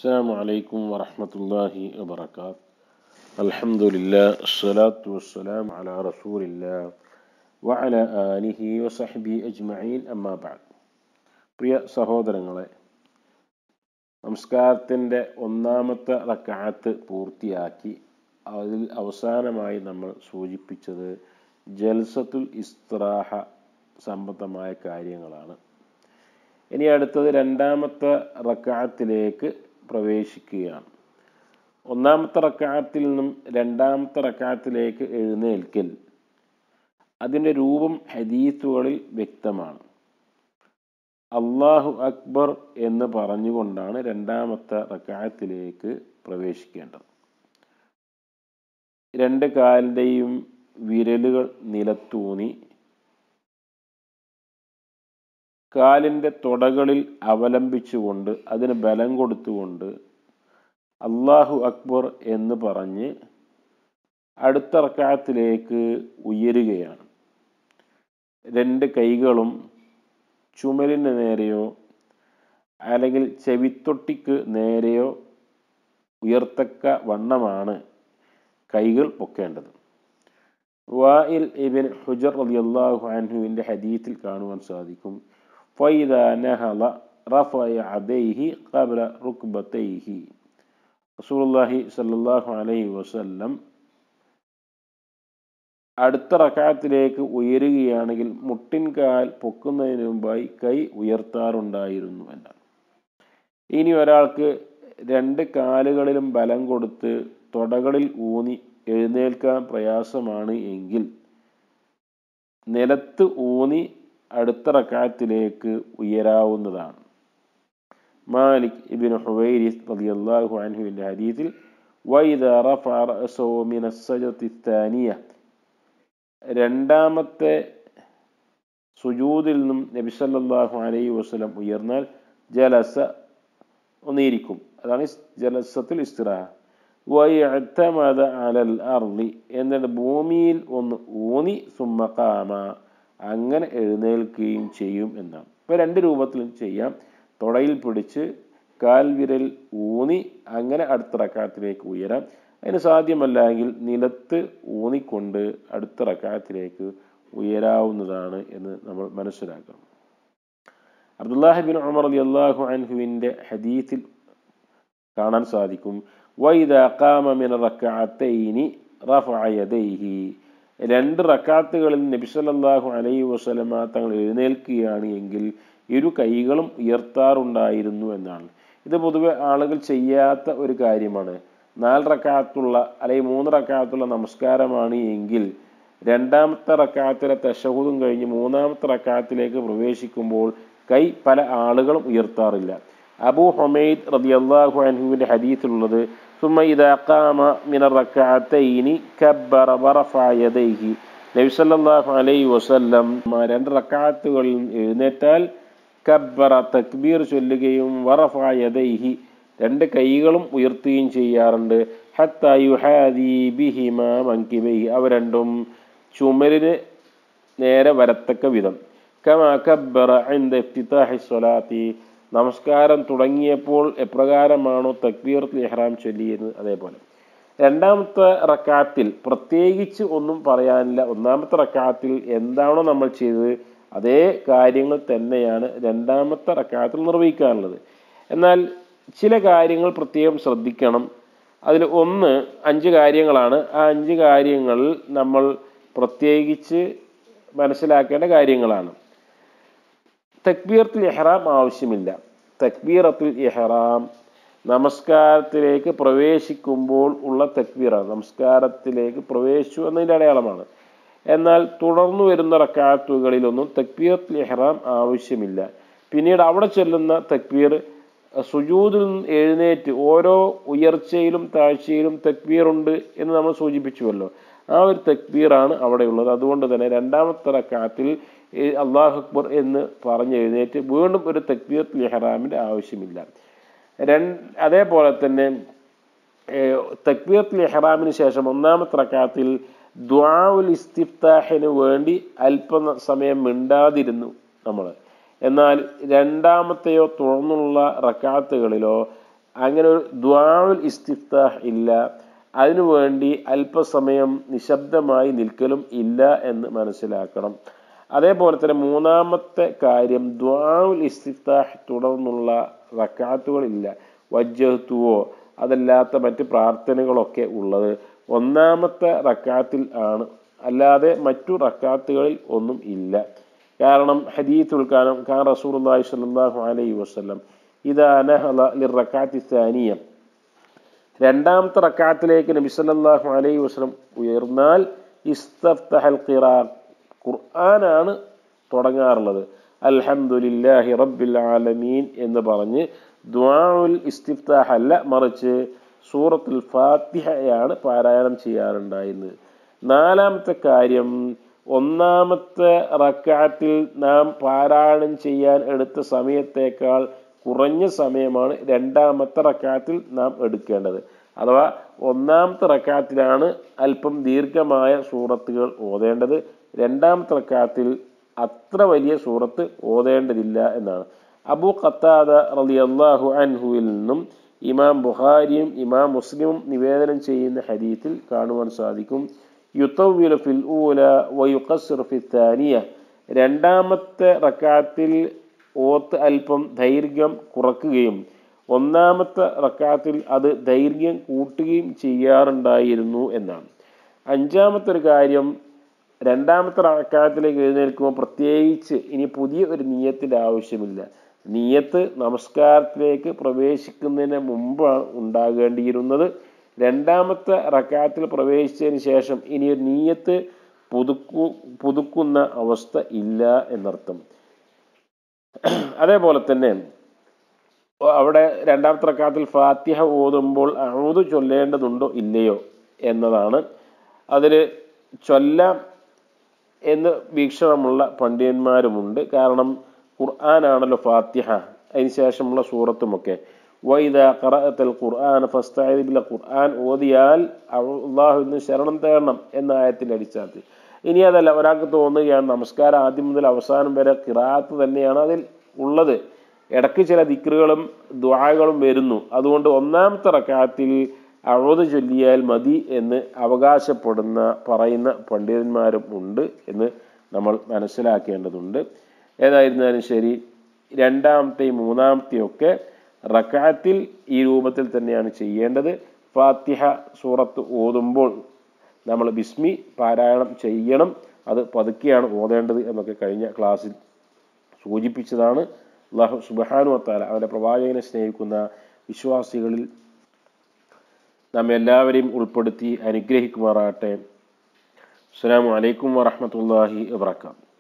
السلام عليكم ورحمة الله وبركاته الحمد لله الصلاة والسلام على رسول الله وعلى آله وصحبه أجمعين أما بعد പ്രിയ സഹോദരങ്ങളെ നമസ്കാരത്തിൻ്റെ ഒന്നാമത്തെ റക്കാത്ത് പൂർത്തിയാക്കി അതിൽ അവസാനമായി നമ്മൾ സൂചിപ്പിച്ചത് ജൽസത്തുൽ ഇസ്ത്രാഹ സംബന്ധമായ കാര്യങ്ങളാണ് ഇനി അടുത്തത് രണ്ടാമത്തെ റക്കാത്തിലേക്ക് പ്രവേശിക്കുകയാണ് ഒന്നാമത്തെ റക്കാത്തിൽ നിന്നും രണ്ടാമത്തെ റക്കാത്തിലേക്ക് എഴുന്നേൽക്കൽ അതിൻ്റെ രൂപം ഹദീസുകളിൽ വ്യക്തമാണ് അള്ളാഹു അക്ബർ എന്ന് പറഞ്ഞുകൊണ്ടാണ് രണ്ടാമത്തെ റക്കാത്തിലേക്ക് പ്രവേശിക്കേണ്ടത് രണ്ട് കാലിൻ്റെയും വിരലുകൾ നിലത്തൂന്നി കാലിൻ്റെ തുടകളിൽ അവലംബിച്ചുകൊണ്ട് അതിന് ബലം കൊടുത്തുകൊണ്ട് അള്ളാഹു അക്ബർ എന്ന് പറഞ്ഞ് അടുത്ത റക്കാത്തിലേക്ക് ഉയരുകയാണ് രണ്ട് കൈകളും ചുമലിന് നേരെയോ അല്ലെങ്കിൽ ചെവിത്തൊട്ടിക്ക് നേരെയോ ഉയർത്തക്ക വണ്ണമാണ് കൈകൾ പൊക്കേണ്ടത് വായിൽ ഇബിൻ ഹുജർ റളിയല്ലാഹു അൻഹുവിൻ്റെ ഹദീത്തിൽ കാണുവാൻ സാധിക്കും ഫൈദ നഹല റഫയ അദൈഹി ഖബ്ല റുക്ബതൈഹി റസൂലുള്ളാഹി സ്വല്ലല്ലാഹു അലൈഹി വസല്ലം അടുത്ത റക്കാത്തിലേക്ക് ഉയരുകയാണെങ്കിൽ മുട്ടിൻകാൽ പൊക്കുന്നതിന് മുമ്പായി കൈ ഉയർത്താറുണ്ടായിരുന്നു എന്നാണ് ഇനി ഒരാൾക്ക് രണ്ട് കാലുകളിലും ബലം കൊടുത്ത് തുടകളിൽ ഊന്നി എഴുന്നേൽക്കാൻ പ്രയാസമാണ് എങ്കിൽ നിലത്ത് ഊന്നി അടുത്ത റക്കാത്തിലേക്ക് ഉയരാവുന്നതാണ് മാലിക് ഇബിൻ ഹുവൈരിസ് റളിയല്ലാഹു അൻഹുവിൻ്റെ ഹദീസിൽ വൈദ റഫ റഅസഹു മിന സജദത്തി ത്താനിയ രണ്ടാമത്തെ സുജൂദിൽ നിന്നും നബി സല്ലല്ലാഹു അലൈഹി വസല്ലം ഉയർന്നാൽ ജലസ ഒന്നിരിക്കും അതാണ് ജലസത്തിൽ ഇസ്തിറാഹ വയത്തമത അലൽ അർലി എന്നിട്ട് ഭൂമിയിൽ ഒന്ന് ഊന്നി സുമ്മക്കാമ അങ്ങനെ എഴുന്നേൽക്കുകയും ചെയ്യും എന്നാണ് ഇപ്പോൾ രണ്ട് രൂപത്തിലും ചെയ്യാം തുടയിൽ പിടിച്ച് കാൽവിരൽ ഊന്നി അങ്ങനെ അടുത്ത റക്കാത്തിലേക്ക് ഉയരാം അതിന് സാധ്യമല്ല എങ്കിൽ നിലത്ത് ഊന്നിക്കൊണ്ട് അടുത്ത റക്കാത്തിലേക്ക് ഉയരാവുന്നതാണ് എന്ന് നമ്മൾ മനസ്സിലാക്കണം അബ്ദുല്ലാഹിബിൻ ഉമർ അലി അള്ളാഹു അൻഹുവിൻ്റെ ഹദീത്തിൽ കാണാൻ സാധിക്കും വൈദ കാമമിന റക്കാത്തൈനി റഫയദൈഹി രണ്ട് റക്കാത്തുകളിൽ നബി സല്ലല്ലാഹു അലൈഹി വസല്ലമ തങ്ങൾ എഴുന്നേൽക്കുകയാണ് എങ്കിൽ ഇരു കൈകളും ഉയർത്താറുണ്ടായിരുന്നു എന്നാണ് ഇത് പൊതുവെ ആളുകൾ ചെയ്യാത്ത ഒരു കാര്യമാണ് നാല് റക്കാത്തുള്ള അല്ലെങ്കിൽ മൂന്ന് റക്കാത്തുള്ള നമസ്കാരമാണ് എങ്കിൽ രണ്ടാമത്തെ റക്കാത്തിലെ തെഷഹൂദും കഴിഞ്ഞ് മൂന്നാമത്തെ റക്കാത്തിലേക്ക് പ്രവേശിക്കുമ്പോൾ കൈ പല ആളുകളും ഉയർത്താറില്ല അബൂ ഹൊമൈദ് റളിയല്ലാഹു അൻഹുവിൻ്റെ ഹദീസിലുള്ളത് ثم إذا قام من الركعتين كبر ورفع يديه നബി സല്ലല്ലാഹു അലൈഹി വസല്ലം രണ്ട് റക്കാത്തുകളിൽ എഴുന്നേറ്റാൽ കബ്ബറ തക്ബീർ ചൊല്ലുകയും വറഫ യദൈഹി രണ്ട് കൈകളും ഉയർത്തുകയും ചെയ്യാറുണ്ട് ഹത്ത യുഹാദി ബിഹിമ മങ്കിബൈഹി അവ രണ്ടും ചുമരിന് നേരെ വരത്തക്ക വിധം കമാ കബ്ബറ ഇൻദ ഇഫ്തിതാഹി സ്വലാത്തി നമസ്കാരം തുടങ്ങിയപ്പോൾ എപ്രകാരമാണോ തക്ബീറത്തിൽ ഇഹ്റാം ചൊല്ലിയത് അതേപോലെ രണ്ടാമത്തെ റക്കാത്തിൽ പ്രത്യേകിച്ച് ഒന്നും പറയാനില്ല ഒന്നാമത്തെ റക്കാത്തിൽ എന്താണോ നമ്മൾ ചെയ്തത് അതേ കാര്യങ്ങൾ തന്നെയാണ് രണ്ടാമത്തെ റക്കാത്തിൽ നിർവഹിക്കാനുള്ളത് എന്നാൽ ചില കാര്യങ്ങൾ പ്രത്യേകം ശ്രദ്ധിക്കണം അതിൽ ഒന്ന് അഞ്ച് കാര്യങ്ങളാണ് ആ അഞ്ച് കാര്യങ്ങളിൽ നമ്മൾ പ്രത്യേകിച്ച് മനസ്സിലാക്കേണ്ട കാര്യങ്ങളാണ് തക്ബീറത്തുൽ ഇഹ്റാം ആവശ്യമില്ല തക്ബീറത്തുൽ ഇഹ്റാം നമസ്കാരത്തിലേക്ക് പ്രവേശിക്കുമ്പോൾ ഉള്ള തക്ബീറാണ് നമസ്കാരത്തിലേക്ക് പ്രവേശിച്ചു എന്നതിൻ്റെ അടയാളമാണ് എന്നാൽ തുടർന്നു വരുന്ന റക്കാത്തുകളിലൊന്നും തക്ബീറത്തുൽ ഇഹ്റാം ആവശ്യമില്ല പിന്നീട് അവിടെ ചൊല്ലുന്ന തക്ബീർ സുജൂദിൽ എഴുന്നേറ്റ് ഓരോ ഉയർച്ചയിലും താഴ്ചയിലും തക്ബീറുണ്ട് എന്ന് നമ്മൾ സൂചിപ്പിച്ചുവല്ലോ ആ ഒരു തക്ബീറാണ് അവിടെയുള്ളത് അതുകൊണ്ട് തന്നെ രണ്ടാമത്തെ റക്കാത്തിൽ അള്ളാഹു അക്ബർ എന്ന് പറഞ്ഞ് എഴുന്നേറ്റ് വീണ്ടും ഒരു തക്ബീർ ഇഹ്റാമിൻ്റെ ആവശ്യമില്ല രണ്ട് അതേപോലെ തന്നെ തക്ബീർ ഇഹ്റാമിന് ശേഷം ഒന്നാമത്തെ റക്കാത്തിൽ ദ്വാവുൽ ഇസ്തിഫ്താഹിന് വേണ്ടി അല്പ സമയം മിണ്ടാതിരുന്നു നമ്മൾ എന്നാൽ രണ്ടാമത്തെയോ തുടർന്നുള്ള റക്കാത്തുകളിലോ അങ്ങനെ ഒരു ദ്വാവുൽ ഇസ്തിഫ്താഹ് ഇല്ല അതിനുവേണ്ടി അല്പസമയം നിശബ്ദമായി നിൽക്കലും ഇല്ല എന്ന് മനസ്സിലാക്കണം അതേപോലെ തന്നെ മൂന്നാമത്തെ കാര്യം ദ്വാവുൽ ഇസ്തിഫ്താഹ് തുടർന്നുള്ള റക്കാത്തുകളില്ല വജ്ജഹത്തുവോ അതല്ലാത്ത മറ്റ് പ്രാർത്ഥനകളൊക്കെ ഉള്ളത് ഒന്നാമത്തെ റക്കാത്തിൽ ആണ് അല്ലാതെ മറ്റു റക്കാത്തുകളിൽ ഒന്നും ഇല്ല കാരണം ഹദീത്തുൽ കാലം ഖാൻ റസൂലുള്ളാഹി സ്വല്ലല്ലാഹു അലൈഹി വസല്ലം ഇദാ നഹല ലിറക്കാത്തി സാനിയ രണ്ടാമത്തെ റക്കാത്തിലേക്ക് നബി സല്ലല്ലാഹു അലൈഹി വസല്ലം ഉയർന്നാൽ ഇസ്തഫ്തഹൽ ഖിറാ ഖുർആനാണ് തുടങ്ങാറുള്ളത് അൽഹംദുലില്ലാഹി റബ്ബിൽ ആലമീൻ എന്ന് പറഞ്ഞ് ദ്വാഉൽ ഇസ്തിഫ്താഹ് അല്ല മറിച്ച് സൂറത്തുൽ ഫാത്തിഹയാണ് പാരായണം ചെയ്യാറുണ്ടായിരുന്നത് നാലാമത്തെ കാര്യം ഒന്നാമത്തെ റക്കാത്തിൽ നാം പാരായണം ചെയ്യാൻ എടുത്ത സമയത്തേക്കാൾ കുറഞ്ഞ സമയമാണ് രണ്ടാമത്തെ റക്കാത്തിൽ നാം എടുക്കേണ്ടത് അഥവാ ഒന്നാമത്തെ റക്കാത്തിലാണ് അല്പം ദീർഘമായ സൂറത്തുകൾ ഓതേണ്ടത് രണ്ടാമത്തെ റക്കാത്തിൽ അത്ര വലിയ സൂറത്ത് ഓതേണ്ടതില്ല എന്നാണ് അബു ഖത്താദ റളിയല്ലാഹു അൻഹുവിൽ നിന്നും ഇമാം ബുഖാരിയും ഇമാം മുസ്ലിമും നിവേദനം ചെയ്യുന്ന ഹദീത്തിൽ കാണുവാൻ സാധിക്കും യുത്തവിലു ഫിൽ ഊല വയുഖസ്സിർ ഫി താനിയ രണ്ടാമത്തെ റക്കാത്തിൽ ഓത്ത് അല്പം ദൈർഘ്യം കുറക്കുകയും ഒന്നാമത്തെ റക്കാത്തിൽ അത് ദൈർഘ്യം കൂട്ടുകയും ചെയ്യാറുണ്ടായിരുന്നു എന്നാണ് അഞ്ചാമത്തെ ഒരു കാര്യം രണ്ടാമത്തെ റക്കാത്തിലേക്ക് എഴുന്നേൽക്കുമ്പോൾ പ്രത്യേകിച്ച് ഇനി പുതിയ ഒരു നീയത്തിൻ്റെ ആവശ്യമില്ല നീയത്ത് നമസ്കാരത്തിലേക്ക് പ്രവേശിക്കുന്നതിന് മുമ്പാണ് ഉണ്ടാകേണ്ടിയിരുന്നത് രണ്ടാമത്തെ റക്കാത്തിൽ പ്രവേശിച്ചതിന് ശേഷം ഇനി ഒരു നീയത്ത് പുതുക്കു പുതുക്കുന്ന അവസ്ഥ ഇല്ല എന്നർത്ഥം അതേപോലെ തന്നെ അവിടെ രണ്ടാമത്തെ റക്കാത്തിൽ ഫാത്തിഹ ഓതുമ്പോൾ അഴുതു ചൊല്ലേണ്ടതുണ്ടോ ഇല്ലയോ എന്നതാണ് അതിൽ ചൊല്ലാം എന്ന് വീക്ഷണമുള്ള പണ്ഡിതന്മാരുമുണ്ട് കാരണം ഖുർആനാണല്ലോ ഫാത്തിഹ അതിന് ശേഷമുള്ള സൂറത്തുമൊക്കെ വൈദ ഖറഅത്തൽ ഖുർആൻ ഫസ്തഈദ് ബിൽ ഖുർആൻ ഓതിയാൽ അള്ളാഹുവിന് ശരണം തേടണം എന്ന ആയത്തിൻ്റെ അടിസ്ഥാനത്തിൽ ഇനി അതല്ല ഒരാൾക്ക് തോന്നുകയാണ് നമസ്കാരം ആദ്യം മുതൽ അവസാനം വരെ ഖിറാത്ത് തന്നെയാണ് അതിൽ ഉള്ളത് ഇടയ്ക്ക് ചില ദിക്റുകളും ദ്വാകളും വരുന്നു അതുകൊണ്ട് ഒന്നാമത്തെ റക്കാത്തിൽ അഴുത് ചൊല്ലിയാൽ മതി എന്ന് അവകാശപ്പെടുന്ന പറയുന്ന പണ്ഡിതന്മാരും ഉണ്ട് എന്ന് നമ്മൾ മനസ്സിലാക്കേണ്ടതുണ്ട് ഏതായിരുന്നാലും ശരി രണ്ടാമത്തെയും മൂന്നാമത്തെയും ഒക്കെ റക്കാത്തിൽ ഈ രൂപത്തിൽ തന്നെയാണ് ചെയ്യേണ്ടത് ഫാത്തിഹ സൂറത്ത് ഓതുമ്പോൾ നമ്മൾ ബിസ്മി പാരായണം ചെയ്യണം അത് പതുക്കെയാണ് ഓതേണ്ടത് എന്നൊക്കെ കഴിഞ്ഞ ക്ലാസ്സിൽ സൂചിപ്പിച്ചതാണ് അള്ളാഹു സുബാനു വത്താല അവൻ്റെ പ്രവാചകനെ സ്നേഹിക്കുന്ന വിശ്വാസികളിൽ നമ്മെ എല്ലാവരെയും ഉൾപ്പെടുത്തി അനുഗ്രഹിക്കുമാറാകട്ടെ അസ്സാം വലൈക്കും വാഹമത്തല്ലാഹി വാത്തു